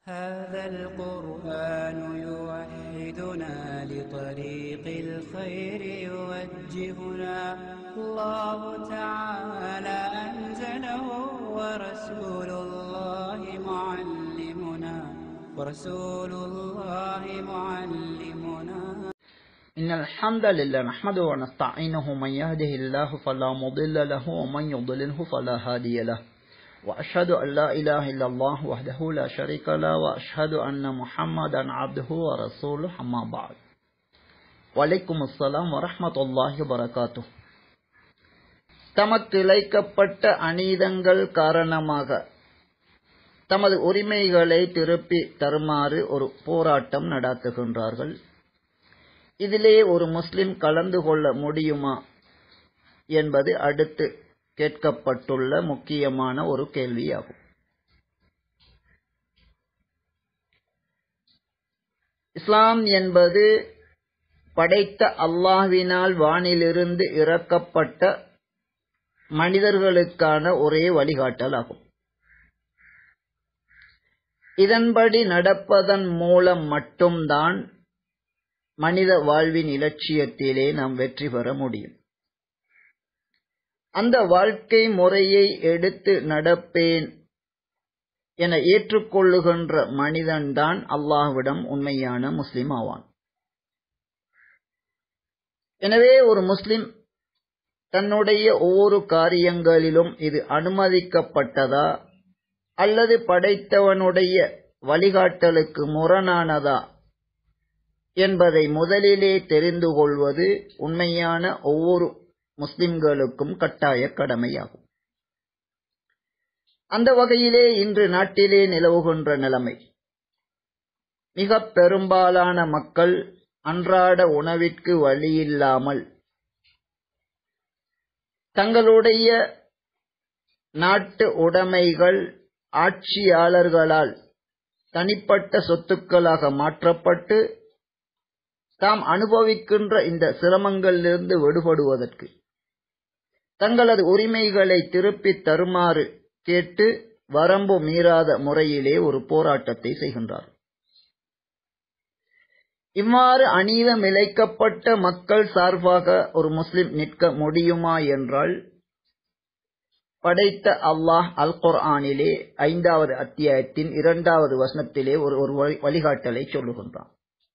هذا القرآن يوحدنا لطريق الخير يوجهنا الله تعالى أنزله ورسول الله معلمنا ورسول الله معلمنا إن الحمد لله نحمده ونستعينه من يهده الله فلا مضل له ومن يضلله فلا هادي له وأشهد أن لا إله إلا الله وحده لا شريك له وأشهد أن محمدا عبده ورسوله أما بعد وعليكم السلام ورحمة الله وبركاته தமக்கு இழைக்கப்பட்ட அநீதங்கள் காரணமாக தமது உரிமைகளை திருப்பி தருமாறு ஒரு போராட்டம் நடத்துகின்றார்கள் இதிலே ஒரு முஸ்லிம் கலந்து கொள்ள முடியுமா என்பது அடுத்து கேட்கப்பட்டுள்ள முக்கியமான ஒரு கேள்வியாகும் இஸ்லாம் என்பது படைத்த அல்லாஹ்வினால் வானிலிருந்து இறக்கப்பட்ட மனிதர்களுக்கான ஒரே வழிகாட்டல் ஆகும் இதன்படி நடப்பதன் மூலம் மட்டும்தான் மனித வாழ்வின் இலட்சியத்திலே நாம் வெற்றி பெற முடியும் அந்த வாழ்க்கை முறையை எடுத்து நடப்பேன் என ஏற்றுக்கொள்ளுகின்ற மனிதன்தான் அல்லாஹ்விடம் உண்மையான முஸ்லிம் ஆவான் எனவே ஒரு முஸ்லிம் தன்னுடைய ஒவ்வொரு காரியங்களிலும் இது அனுமதிக்கப்பட்டதா அல்லது படைத்தவனுடைய வழிகாட்டலுக்கு முரணானதா என்பதை முதலிலே தெரிந்து கொள்வது உண்மையான ஒவ்வொரு முஸ்லிம்களுக்கும் கட்டாய கடமையாகும் அந்த வகையிலே இன்று நாட்டிலே நிலவுகின்ற நிலைமை மிக பெரும்பாலான மக்கள் அன்றாட உணவிற்கு வழியில்லாமல் தங்களுடைய நாட்டு உடைமைகள் ஆட்சியாளர்களால் தனிப்பட்ட சொத்துக்களாக மாற்றப்பட்டு தாம் அனுபவிக்கின்ற இந்த சிரமங்களிலிருந்து விடுபடுவதற்கு தங்களது உரிமைகளை திருப்பித் தருமாறு கேட்டு வரம்பு மீறாத முறையிலே ஒரு போராட்டத்தை செய்கின்றார் இவ்வாறு அநீதம் இழைக்கப்பட்ட மக்கள் சார்பாக ஒரு முஸ்லிம் நிற்க முடியுமா என்றால் படைத்த அல்லாஹ் அல் குர்ஆனிலே ஐந்தாவது அத்தியாயத்தின் இரண்டாவது வசனத்திலே ஒரு ஒரு வழிகாட்டலை சொல்லுகின்றான்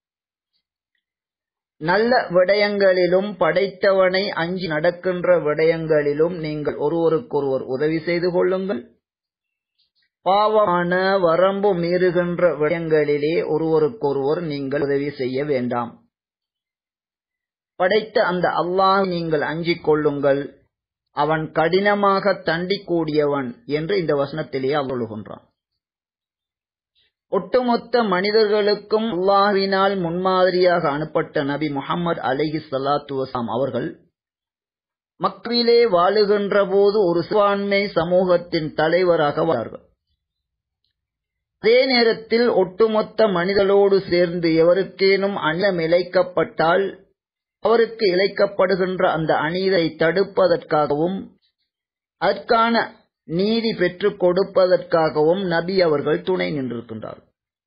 நல்ல விடயங்களிலும் படைத்தவனை அஞ்சி நடக்கின்ற விடயங்களிலும் நீங்கள் ஒருவருக்கொருவர் உதவி செய்து கொள்ளுங்கள் பாவமான வரம்பு மீறுகின்ற விடயங்களிலே ஒருவருக்கொருவர் நீங்கள் உதவி செய்ய வேண்டாம் படைத்த அந்த அல்லாஹ் நீங்கள் அஞ்சிக் கொள்ளுங்கள் அவன் கடினமாக தண்டிக்கூடியவன் என்று இந்த வசனத்திலே அருளுகின்றான் ஒட்டுமொத்த மனிதர்களுக்கும் அல்லாஹ்வினால் முன்மாதிரியாக அனுப்பட்ட நபி முகமது அலிஹி சலாத்து வசாம் அவர்கள் மக்ரிலே வாழுகின்ற போது ஒரு சிறுபான்மை சமூகத்தின் தலைவராக வாழ்ந்தார்கள் அதே நேரத்தில் ஒட்டுமொத்த மனிதர்களோடு சேர்ந்து எவருக்கேனும் அன்னம் இழைக்கப்பட்டால் அவருக்கு இழைக்கப்படுகின்ற அந்த அநீதை தடுப்பதற்காகவும் அதற்கான நீதி பெற்றுக் கொடுப்பதற்காகவும் நபி அவர்கள் துணை நின்றிருக்கின்றார்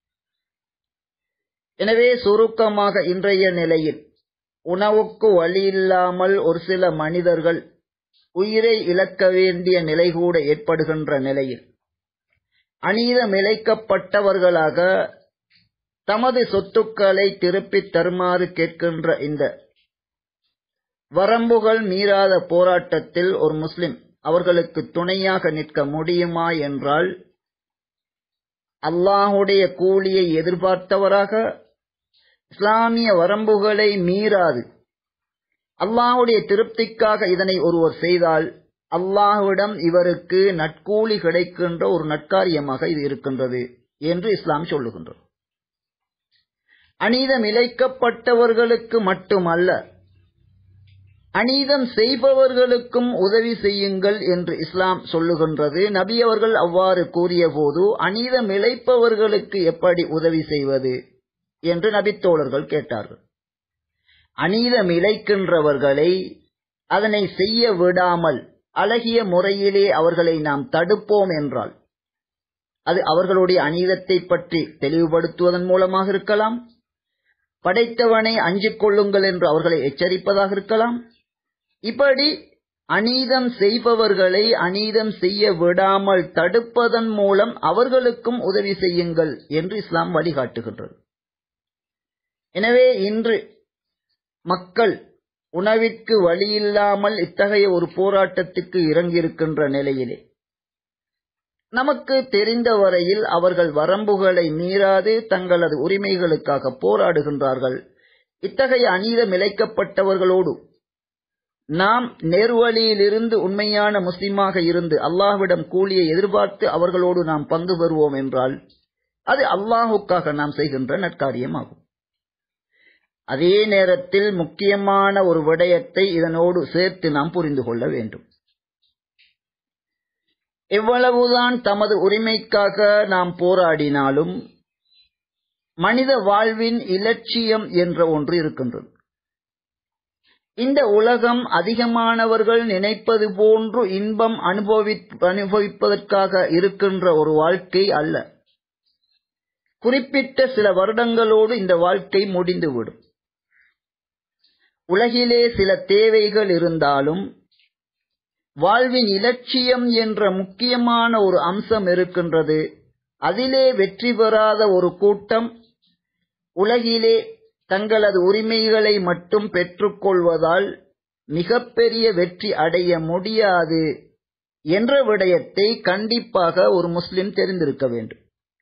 எனவே சுருக்கமாக இன்றைய நிலையில் உணவுக்கு வழியில்லாமல் ஒரு சில மனிதர்கள் உயிரை இழக்க வேண்டிய நிலை கூட ஏற்படுகின்ற நிலையில் அநீதம் இழைக்கப்பட்டவர்களாக தமது சொத்துக்களை திருப்பித் தருமாறு கேட்கின்ற இந்த வரம்புகள் மீறாத போராட்டத்தில் ஒரு முஸ்லிம் அவர்களுக்கு துணையாக நிற்க முடியுமா என்றால் அல்லாஹுடைய கூலியை எதிர்பார்த்தவராக இஸ்லாமிய வரம்புகளை மீறாது அல்லாஹுடைய திருப்திக்காக இதனை ஒருவர் செய்தால் அல்லாஹுவிடம் இவருக்கு நட்கூலி கிடைக்கின்ற ஒரு நட்காரியமாக இது இருக்கின்றது என்று இஸ்லாம் சொல்லுகின்றது அநீதம் இழைக்கப்பட்டவர்களுக்கு மட்டுமல்ல அநீதம் செய்பவர்களுக்கும் உதவி செய்யுங்கள் என்று இஸ்லாம் சொல்லுகின்றது நபி அவர்கள் அவ்வாறு கூறிய போது அநீதம் இழைப்பவர்களுக்கு எப்படி உதவி செய்வது என்று நபித்தோழர்கள் கேட்டார்கள் அநீதம் இழைக்கின்றவர்களை அதனை செய்ய விடாமல் அழகிய முறையிலே அவர்களை நாம் தடுப்போம் என்றால் அது அவர்களுடைய அநீதத்தை பற்றி தெளிவுபடுத்துவதன் மூலமாக இருக்கலாம் படைத்தவனை அஞ்சிக் கொள்ளுங்கள் என்று அவர்களை எச்சரிப்பதாக இருக்கலாம் இப்படி அநீதம் செய்பவர்களை அநீதம் செய்ய விடாமல் தடுப்பதன் மூலம் அவர்களுக்கும் உதவி செய்யுங்கள் என்று இஸ்லாம் வழிகாட்டுகின்றது எனவே இன்று மக்கள் உணவிற்கு வழியில்லாமல் இத்தகைய ஒரு போராட்டத்துக்கு இறங்கியிருக்கின்ற நிலையிலே நமக்கு தெரிந்த வரையில் அவர்கள் வரம்புகளை மீறாது தங்களது உரிமைகளுக்காக போராடுகின்றார்கள் இத்தகைய அநீதம் இழைக்கப்பட்டவர்களோடு நாம் நேர்வழியிலிருந்து உண்மையான முஸ்லிமாக இருந்து அல்லாஹ்விடம் கூலியை எதிர்பார்த்து அவர்களோடு நாம் பங்கு பெறுவோம் என்றால் அது அல்லாஹுக்காக நாம் செய்கின்ற நற்காரியமாகும் அதே நேரத்தில் முக்கியமான ஒரு விடயத்தை இதனோடு சேர்த்து நாம் புரிந்து கொள்ள வேண்டும் எவ்வளவுதான் தமது உரிமைக்காக நாம் போராடினாலும் மனித வாழ்வின் இலட்சியம் என்ற ஒன்று இருக்கின்றது இந்த உலகம் அதிகமானவர்கள் நினைப்பது போன்று இன்பம் அனுபவி அனுபவிப்பதற்காக இருக்கின்ற ஒரு வாழ்க்கை அல்ல குறிப்பிட்ட சில வருடங்களோடு இந்த வாழ்க்கை முடிந்துவிடும் உலகிலே சில தேவைகள் இருந்தாலும் வாழ்வின் இலட்சியம் என்ற முக்கியமான ஒரு அம்சம் இருக்கின்றது அதிலே வெற்றி பெறாத ஒரு கூட்டம் உலகிலே தங்களது உரிமைகளை மட்டும் பெற்றுக்கொள்வதால் மிகப்பெரிய வெற்றி அடைய முடியாது என்ற விடயத்தை கண்டிப்பாக ஒரு முஸ்லிம் தெரிந்திருக்க வேண்டும்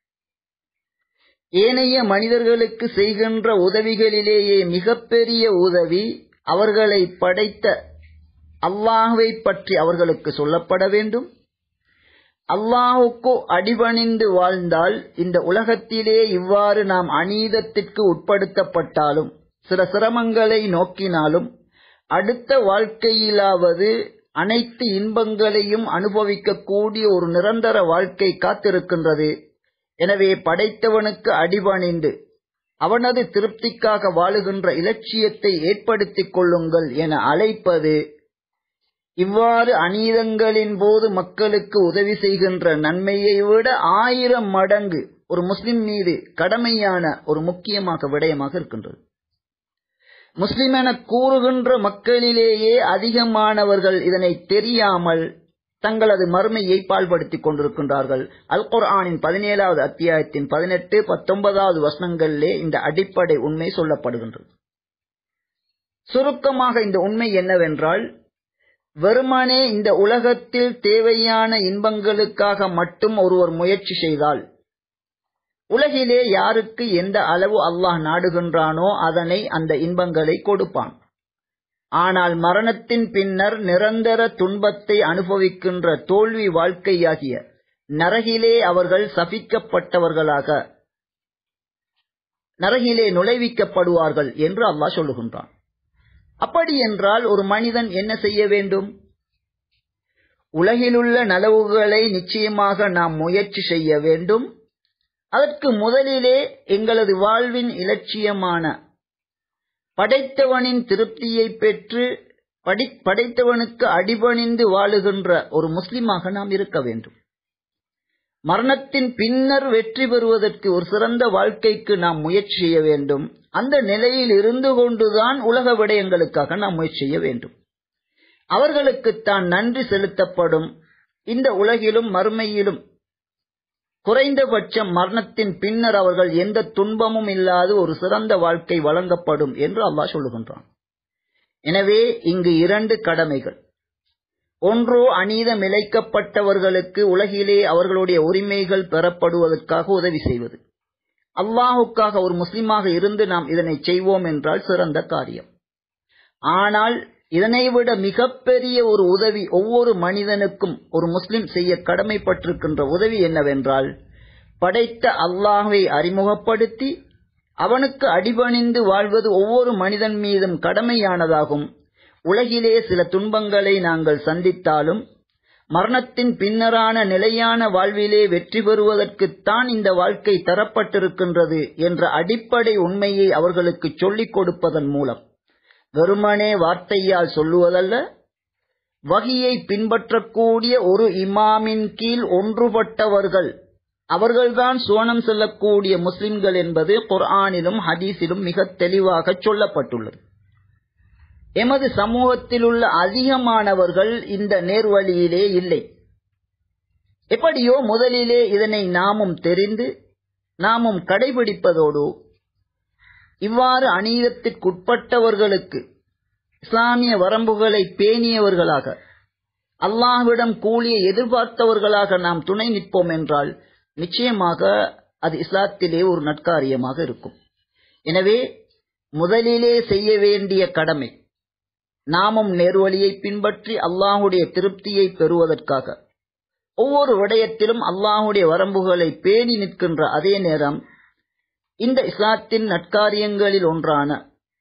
ஏனைய மனிதர்களுக்கு செய்கின்ற உதவிகளிலேயே மிகப்பெரிய உதவி அவர்களை படைத்த அல்லாஹுவை பற்றி அவர்களுக்கு சொல்லப்பட வேண்டும் அல்லாஹுக்கு அடிபணிந்து வாழ்ந்தால் இந்த உலகத்திலே இவ்வாறு நாம் அநீதத்திற்கு உட்படுத்தப்பட்டாலும் சில சிரமங்களை நோக்கினாலும் அடுத்த வாழ்க்கையிலாவது அனைத்து இன்பங்களையும் அனுபவிக்கக்கூடிய ஒரு நிரந்தர வாழ்க்கை காத்திருக்கின்றது எனவே படைத்தவனுக்கு அடிபணிந்து அவனது திருப்திக்காக வாழுகின்ற இலட்சியத்தை ஏற்படுத்திக் கொள்ளுங்கள் என அழைப்பது இவ்வாறு அநீதங்களின் போது மக்களுக்கு உதவி செய்கின்ற நன்மையை விட ஆயிரம் மடங்கு ஒரு முஸ்லிம் மீது கடமையான ஒரு முக்கியமாக விடயமாக இருக்கின்றது முஸ்லிம் என கூறுகின்ற மக்களிலேயே அதிகமானவர்கள் இதனை தெரியாமல் தங்களது மறுமையை பால்படுத்திக் கொண்டிருக்கின்றார்கள் அல் குர்ஆனின் பதினேழாவது அத்தியாயத்தின் பதினெட்டு பத்தொன்பதாவது வசனங்களிலே இந்த அடிப்படை உண்மை சொல்லப்படுகின்றது சுருக்கமாக இந்த உண்மை என்னவென்றால் வெறுமனே இந்த உலகத்தில் தேவையான இன்பங்களுக்காக மட்டும் ஒருவர் முயற்சி செய்தால் உலகிலே யாருக்கு எந்த அளவு அல்லாஹ் நாடுகின்றானோ அதனை அந்த இன்பங்களை கொடுப்பான் ஆனால் மரணத்தின் பின்னர் நிரந்தர துன்பத்தை அனுபவிக்கின்ற தோல்வி வாழ்க்கையாகிய நரகிலே அவர்கள் சபிக்கப்பட்டவர்களாக நரகிலே நுழைவிக்கப்படுவார்கள் என்று அல்லாஹ் சொல்லுகின்றான் அப்படி என்றால் ஒரு மனிதன் என்ன செய்ய வேண்டும் உலகிலுள்ள நலவுகளை நிச்சயமாக நாம் முயற்சி செய்ய வேண்டும் அதற்கு முதலிலே எங்களது வாழ்வின் இலட்சியமான படைத்தவனின் திருப்தியை பெற்று படைத்தவனுக்கு அடிபணிந்து வாழுகின்ற ஒரு முஸ்லிமாக நாம் இருக்க வேண்டும் மரணத்தின் பின்னர் வெற்றி பெறுவதற்கு ஒரு சிறந்த வாழ்க்கைக்கு நாம் முயற்சி செய்ய வேண்டும் அந்த நிலையில் இருந்து கொண்டுதான் உலக விடயங்களுக்காக நாம் முயற்சி செய்ய வேண்டும் அவர்களுக்குத்தான் நன்றி செலுத்தப்படும் இந்த உலகிலும் மறுமையிலும் குறைந்தபட்சம் மரணத்தின் பின்னர் அவர்கள் எந்த துன்பமும் இல்லாத ஒரு சிறந்த வாழ்க்கை வழங்கப்படும் என்று அல்லாஹ் சொல்லுகின்றான் எனவே இங்கு இரண்டு கடமைகள் ஒன்றோ அநீதம் இழைக்கப்பட்டவர்களுக்கு உலகிலே அவர்களுடைய உரிமைகள் பெறப்படுவதற்காக உதவி செய்வது அல்லாஹுக்காக ஒரு முஸ்லிமாக இருந்து நாம் இதனை செய்வோம் என்றால் சிறந்த காரியம் ஆனால் இதனை விட மிகப்பெரிய ஒரு உதவி ஒவ்வொரு மனிதனுக்கும் ஒரு முஸ்லிம் செய்ய கடமைப்பட்டிருக்கின்ற உதவி என்னவென்றால் படைத்த அல்லாஹை அறிமுகப்படுத்தி அவனுக்கு அடிபணிந்து வாழ்வது ஒவ்வொரு மனிதன் மீதும் கடமையானதாகும் உலகிலே சில துன்பங்களை நாங்கள் சந்தித்தாலும் மரணத்தின் பின்னரான நிலையான வாழ்விலே வெற்றி பெறுவதற்குத்தான் இந்த வாழ்க்கை தரப்பட்டிருக்கின்றது என்ற அடிப்படை உண்மையை அவர்களுக்கு சொல்லிக் கொடுப்பதன் மூலம் வெறுமனே வார்த்தையால் சொல்லுவதல்ல வகியை பின்பற்றக்கூடிய ஒரு இமாமின் கீழ் ஒன்றுபட்டவர்கள் அவர்கள்தான் சுவனம் செல்லக்கூடிய முஸ்லிம்கள் என்பது குர்ஆனிலும் ஹதீஸிலும் மிக தெளிவாக சொல்லப்பட்டுள்ளது எமது சமூகத்தில் உள்ள அதிகமானவர்கள் இந்த நேர்வழியிலே இல்லை எப்படியோ முதலிலே இதனை நாமும் தெரிந்து நாமும் கடைபிடிப்பதோடு இவ்வாறு அநீதத்திற்குட்பட்டவர்களுக்கு இஸ்லாமிய வரம்புகளை பேணியவர்களாக அல்லாஹ்விடம் கூலியை எதிர்பார்த்தவர்களாக நாம் துணை நிற்போம் என்றால் நிச்சயமாக அது இஸ்லாத்திலே ஒரு நற்காரியமாக இருக்கும் எனவே முதலிலே செய்ய வேண்டிய கடமை நாமும் நேர்வழியை பின்பற்றி அல்லாஹுடைய திருப்தியை பெறுவதற்காக ஒவ்வொரு விடயத்திலும் அல்லாஹுடைய வரம்புகளை பேணி நிற்கின்ற அதே நேரம் இந்த இஸ்லாத்தின் நற்காரியங்களில் ஒன்றான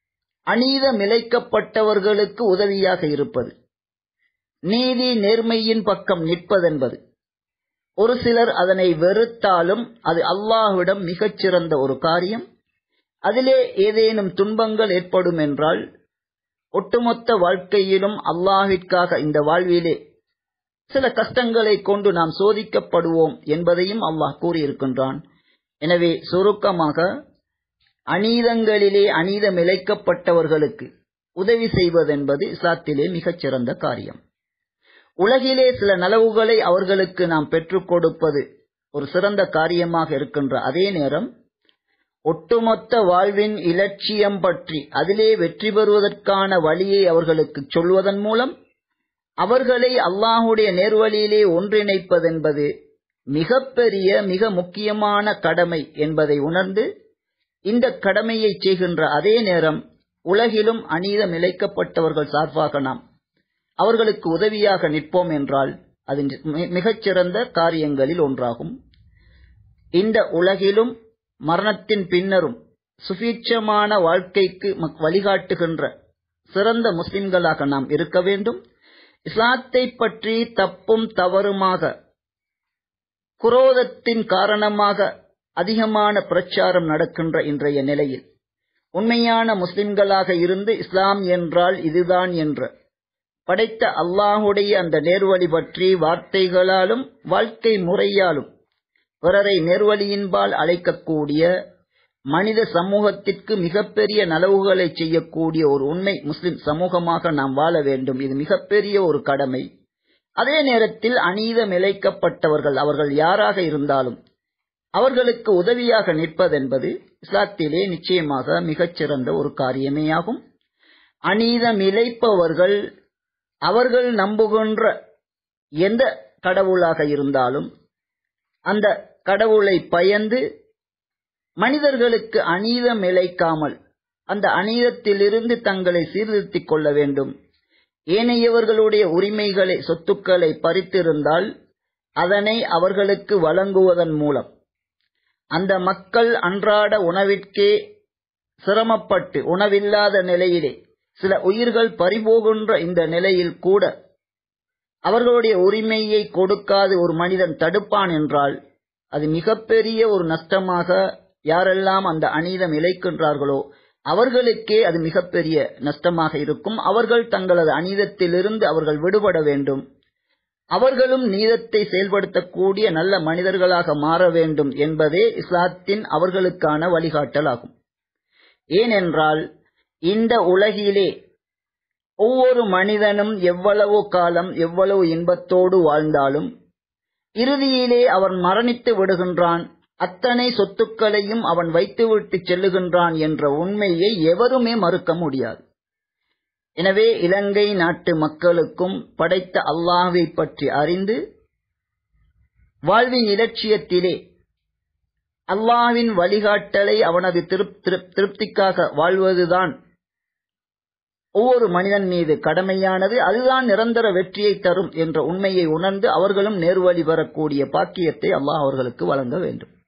அநீதமிழைக்கப்பட்டவர்களுக்கு உதவியாக இருப்பது நீதி நேர்மையின் பக்கம் நிற்பதென்பது ஒரு சிலர் அதனை வெறுத்தாலும் அது அல்லாஹ்விடம் மிகச் சிறந்த ஒரு காரியம் அதிலே ஏதேனும் துன்பங்கள் ஏற்படும் என்றால் ஒட்டுமொத்த வாழ்க்கையிலும் அல்லாஹிற்காக இந்த வாழ்விலே சில கஷ்டங்களை கொண்டு நாம் சோதிக்கப்படுவோம் என்பதையும் அல்லாஹ் கூறியிருக்கின்றான் எனவே சுருக்கமாக அநீதங்களிலே அநீதம் இழைக்கப்பட்டவர்களுக்கு உதவி செய்வதென்பது இஸ்லாத்திலே மிகச் சிறந்த காரியம் உலகிலே சில நலவுகளை அவர்களுக்கு நாம் பெற்றுக் கொடுப்பது ஒரு சிறந்த காரியமாக இருக்கின்ற அதே நேரம் ஒட்டுமொத்த வாழ்வின் இலட்சியம் பற்றி அதிலே வெற்றி பெறுவதற்கான வழியை அவர்களுக்கு சொல்வதன் மூலம் அவர்களை அல்லாஹுடைய நேர்வழியிலே ஒன்றிணைப்பதென்பது மிகப்பெரிய மிக முக்கியமான கடமை என்பதை உணர்ந்து இந்த கடமையை செய்கின்ற அதே நேரம் உலகிலும் அநீதம் இழைக்கப்பட்டவர்கள் சார்பாக நாம் அவர்களுக்கு உதவியாக நிற்போம் என்றால் அது மிகச்சிறந்த காரியங்களில் ஒன்றாகும் இந்த உலகிலும் மரணத்தின் பின்னரும் சுபீட்சமான வாழ்க்கைக்கு வழிகாட்டுகின்ற சிறந்த முஸ்லிம்களாக நாம் இருக்க வேண்டும் இஸ்லாத்தை பற்றி தப்பும் தவறுமாக குரோதத்தின் காரணமாக அதிகமான பிரச்சாரம் நடக்கின்ற இன்றைய நிலையில் உண்மையான முஸ்லிம்களாக இருந்து இஸ்லாம் என்றால் இதுதான் என்ற படைத்த அல்லாஹுடைய அந்த நேர்வழி பற்றி வார்த்தைகளாலும் வாழ்க்கை முறையாலும் பிறரை நேர்வழியின்பால் அழைக்கக்கூடிய மனித சமூகத்திற்கு மிகப்பெரிய நலவுகளை செய்யக்கூடிய ஒரு உண்மை முஸ்லிம் சமூகமாக நாம் வாழ வேண்டும் இது மிகப்பெரிய ஒரு கடமை அதே நேரத்தில் அநீதம் இழைக்கப்பட்டவர்கள் அவர்கள் யாராக இருந்தாலும் அவர்களுக்கு உதவியாக நிற்பதென்பது இஸ்லாத்திலே நிச்சயமாக மிகச்சிறந்த ஒரு காரியமேயாகும் அநீதம் இழைப்பவர்கள் அவர்கள் நம்புகின்ற எந்த கடவுளாக இருந்தாலும் அந்த கடவுளை பயந்து மனிதர்களுக்கு அநீதம் இழைக்காமல் அந்த அநீதத்திலிருந்து தங்களை சீர்திருத்திக் கொள்ள வேண்டும் ஏனையவர்களுடைய உரிமைகளை சொத்துக்களை பறித்திருந்தால் அதனை அவர்களுக்கு வழங்குவதன் மூலம் அந்த மக்கள் அன்றாட உணவிற்கே சிரமப்பட்டு உணவில்லாத நிலையிலே சில உயிர்கள் பறிபோகின்ற இந்த நிலையில் கூட அவர்களுடைய உரிமையை கொடுக்காது ஒரு மனிதன் தடுப்பான் என்றால் அது மிகப்பெரிய ஒரு நஷ்டமாக யாரெல்லாம் அந்த அநீதம் இழைக்கின்றார்களோ அவர்களுக்கே அது மிகப்பெரிய நஷ்டமாக இருக்கும் அவர்கள் தங்களது அநீதத்திலிருந்து அவர்கள் விடுபட வேண்டும் அவர்களும் நீதத்தை செயல்படுத்தக்கூடிய நல்ல மனிதர்களாக மாற வேண்டும் என்பதே இஸ்லாத்தின் அவர்களுக்கான வழிகாட்டல் ஆகும் ஏனென்றால் இந்த உலகிலே ஒவ்வொரு மனிதனும் எவ்வளவு காலம் எவ்வளவு இன்பத்தோடு வாழ்ந்தாலும் இறுதியிலே அவன் மரணித்து விடுகின்றான் அத்தனை சொத்துக்களையும் அவன் வைத்துவிட்டு செல்லுகின்றான் என்ற உண்மையை எவருமே மறுக்க முடியாது எனவே இலங்கை நாட்டு மக்களுக்கும் படைத்த அல்லாஹை பற்றி அறிந்து வாழ்வின் இலட்சியத்திலே அல்லாஹ்வின் வழிகாட்டலை அவனது திருப்திக்காக வாழ்வதுதான் ஒவ்வொரு மனிதன் மீது கடமையானது அதுதான் நிரந்தர வெற்றியை தரும் என்ற உண்மையை உணர்ந்து அவர்களும் நேர்வழி பெறக்கூடிய பாக்கியத்தை அல்லாஹ் அவர்களுக்கு வழங்க வேண்டும்